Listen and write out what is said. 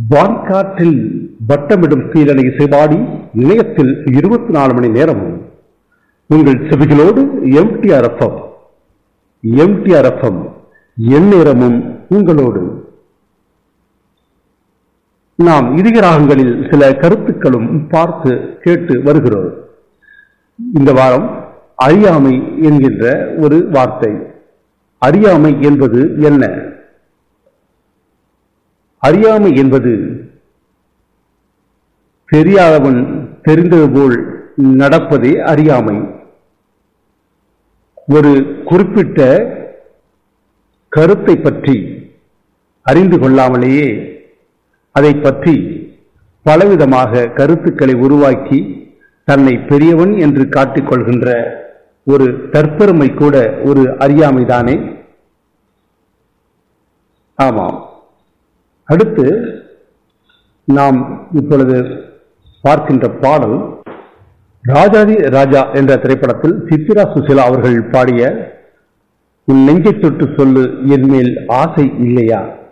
வான்காற்றில் வட்டமிடும் கீழனை இசைவாடி இணையத்தில் இருபத்தி நாலு மணி நேரமும் உங்கள் செவிகளோடு எம்டிஆர் எஃப்எம் எம்டிஆர் எஃப்எம் எந்நேரமும் உங்களோடு நாம் இதயராகங்களில் சில கருத்துக்களும் பார்த்து கேட்டு வருகிறோம் இந்த வாரம் அறியாமை என்கின்ற ஒரு வார்த்தை அறியாமை என்பது என்ன அறியாமை என்பது தெரியாதவன் தெரிந்தது போல் நடப்பதே அறியாமை ஒரு குறிப்பிட்ட கருத்தை பற்றி அறிந்து கொள்ளாமலேயே அதை பற்றி பலவிதமாக கருத்துக்களை உருவாக்கி தன்னை பெரியவன் என்று காட்டிக்கொள்கின்ற ஒரு தற்பெருமை கூட ஒரு அறியாமைதானே ஆமாம் அடுத்து நாம் இப்பொழுது பார்க்கின்ற பாடல் ராஜாதி ராஜா என்ற திரைப்படத்தில் சித்திரா சுசிலா அவர்கள் பாடிய உன் நெஞ்சை தொட்டு சொல்லு என் மேல் ஆசை இல்லையா